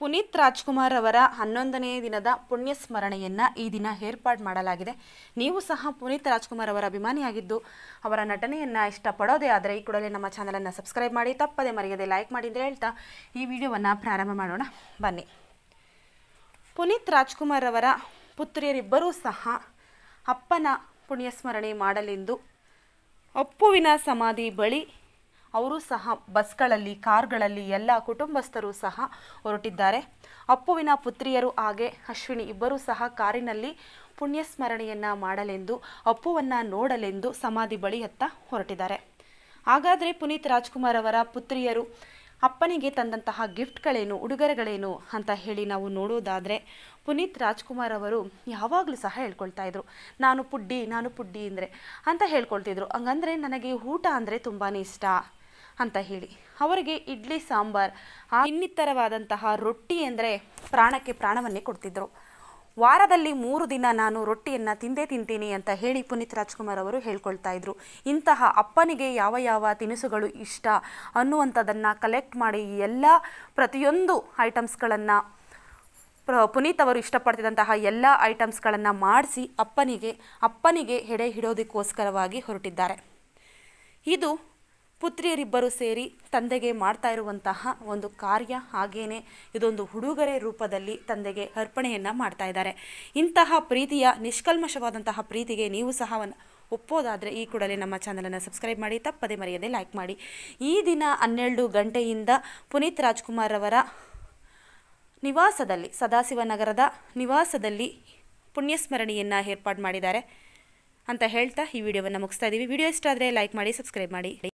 ಪುನೀತ್ ರಾಜ್ಕುಮಾರ್ ಅವರ ಹನ್ನೊಂದನೇ ದಿನದ ಪುಣ್ಯ ಸ್ಮರಣೆಯನ್ನು ಈ ದಿನ ಏರ್ಪಾಡು ಮಾಡಲಾಗಿದೆ ನೀವು ಸಹ ಪುನೀತ್ ರಾಜ್ಕುಮಾರ್ ಅವರ ಅಭಿಮಾನಿಯಾಗಿದ್ದು ಅವರ ನಟನೆಯನ್ನು ಇಷ್ಟಪಡೋದೇ ಆದರೆ ಈ ಕೂಡಲೇ ನಮ್ಮ ಚಾನಲನ್ನು ಸಬ್ಸ್ಕ್ರೈಬ್ ಮಾಡಿ ತಪ್ಪದೆ ಮರೆಯದೆ ಲೈಕ್ ಮಾಡಿ ಅಂತ ಹೇಳ್ತಾ ಈ ವಿಡಿಯೋವನ್ನು ಪ್ರಾರಂಭ ಮಾಡೋಣ ಬನ್ನಿ ಪುನೀತ್ ರಾಜ್ಕುಮಾರ್ ಅವರ ಪುತ್ರಿಯರಿಬ್ಬರೂ ಸಹ ಅಪ್ಪನ ಪುಣ್ಯಸ್ಮರಣೆ ಮಾಡಲೆಂದು ಅಪ್ಪುವಿನ ಸಮಾಧಿ ಬಳಿ ಅವರು ಸಹ ಬಸ್ಗಳಲ್ಲಿ ಕಾರ್ಗಳಲ್ಲಿ ಎಲ್ಲ ಕುಟುಂಬಸ್ಥರು ಸಹ ಹೊರಟಿದ್ದಾರೆ ಅಪ್ಪುವಿನ ಪುತ್ರಿಯರು ಹಾಗೆ ಅಶ್ವಿನಿ ಇಬ್ಬರೂ ಸಹ ಕಾರಿನಲ್ಲಿ ಪುಣ್ಯಸ್ಮರಣೆಯನ್ನು ಮಾಡಲೆಂದು ಅಪ್ಪುವನ್ನು ನೋಡಲೆಂದು ಸಮಾಧಿ ಬಳಿಯತ್ತ ಹೊರಟಿದ್ದಾರೆ ಹಾಗಾದರೆ ಪುನೀತ್ ರಾಜ್ಕುಮಾರ್ ಅವರ ಪುತ್ರಿಯರು ಅಪ್ಪನಿಗೆ ತಂದಂತಹ ಗಿಫ್ಟ್ಗಳೇನು ಉಡುಗೊರೆಗಳೇನು ಅಂತ ಹೇಳಿ ನಾವು ನೋಡೋದಾದರೆ ಪುನೀತ್ ರಾಜ್ಕುಮಾರ್ ಅವರು ಯಾವಾಗಲೂ ಸಹ ಹೇಳ್ಕೊಳ್ತಾ ಇದ್ರು ನಾನು ಪುಡ್ಡಿ ನಾನು ಪುಡ್ಡಿ ಅಂದರೆ ಅಂತ ಹೇಳ್ಕೊಳ್ತಿದ್ರು ಹಂಗಂದರೆ ನನಗೆ ಊಟ ಅಂದರೆ ತುಂಬಾ ಇಷ್ಟ ಅಂತ ಹೇಳಿ ಅವರಿಗೆ ಇಡ್ಲಿ ಸಾಂಬಾರ್ ಆ ಇನ್ನಿತರವಾದಂತಹ ರೊಟ್ಟಿ ಅಂದರೆ ಪ್ರಾಣಕ್ಕೆ ಪ್ರಾಣವನ್ನೇ ಕೊಡ್ತಿದ್ರು ವಾರದಲ್ಲಿ ಮೂರು ದಿನ ನಾನು ರೊಟ್ಟಿಯನ್ನು ತಿಂದೇ ತಿಂತೀನಿ ಅಂತ ಹೇಳಿ ಪುನೀತ್ ರಾಜ್ಕುಮಾರ್ ಅವರು ಹೇಳ್ಕೊಳ್ತಾ ಇದ್ರು ಇಂತಹ ಅಪ್ಪನಿಗೆ ಯಾವ ಯಾವ ತಿನಿಸುಗಳು ಇಷ್ಟ ಅನ್ನುವಂಥದ್ದನ್ನು ಕಲೆಕ್ಟ್ ಮಾಡಿ ಎಲ್ಲ ಪ್ರತಿಯೊಂದು ಐಟಮ್ಸ್ಗಳನ್ನು ಪ್ರ ಪುನೀತ್ ಅವರು ಇಷ್ಟಪಡ್ತಿದ್ದಂತಹ ಎಲ್ಲ ಐಟಮ್ಸ್ಗಳನ್ನು ಮಾಡಿಸಿ ಅಪ್ಪನಿಗೆ ಅಪ್ಪನಿಗೆ ಎಡೆ ಹಿಡೋದಕ್ಕೋಸ್ಕರವಾಗಿ ಹೊರಟಿದ್ದಾರೆ ಇದು ಪುತ್ರಿಯರಿಬ್ಬರು ಸೇರಿ ತಂದೆಗೆ ಮಾಡ್ತಾ ಇರುವಂತಹ ಒಂದು ಕಾರ್ಯ ಹಾಗೇನೆ ಇದೊಂದು ಉಡುಗೊರೆ ರೂಪದಲ್ಲಿ ತಂದೆಗೆ ಅರ್ಪಣೆಯನ್ನು ಮಾಡ್ತಾ ಇದ್ದಾರೆ ಇಂತಹ ಪ್ರೀತಿಯ ನಿಷ್ಕಲ್ಮಶವಾದಂತಹ ಪ್ರೀತಿಗೆ ನೀವು ಸಹ ಒಂದು ಒಪ್ಪೋದಾದರೆ ಈ ಕೂಡಲೇ ನಮ್ಮ ಚಾನಲನ್ನು ಸಬ್ಸ್ಕ್ರೈಬ್ ಮಾಡಿ ತಪ್ಪದೆ ಮರೆಯದೆ ಲೈಕ್ ಮಾಡಿ ಈ ದಿನ ಹನ್ನೆರಡು ಗಂಟೆಯಿಂದ ಪುನೀತ್ ರಾಜ್ಕುಮಾರ್ ಅವರ ನಿವಾಸದಲ್ಲಿ ಸದಾಶಿವನಗರದ ನಿವಾಸದಲ್ಲಿ ಪುಣ್ಯಸ್ಮರಣೆಯನ್ನು ಏರ್ಪಾಡು ಮಾಡಿದ್ದಾರೆ ಅಂತ ಹೇಳ್ತಾ ಈ ವಿಡಿಯೋವನ್ನು ಮುಗಿಸ್ತಾ ಇದ್ದೀವಿ ವಿಡಿಯೋ ಇಷ್ಟ ಆದರೆ ಲೈಕ್ ಮಾಡಿ ಸಬ್ಸ್ಕ್ರೈಬ್ ಮಾಡಿ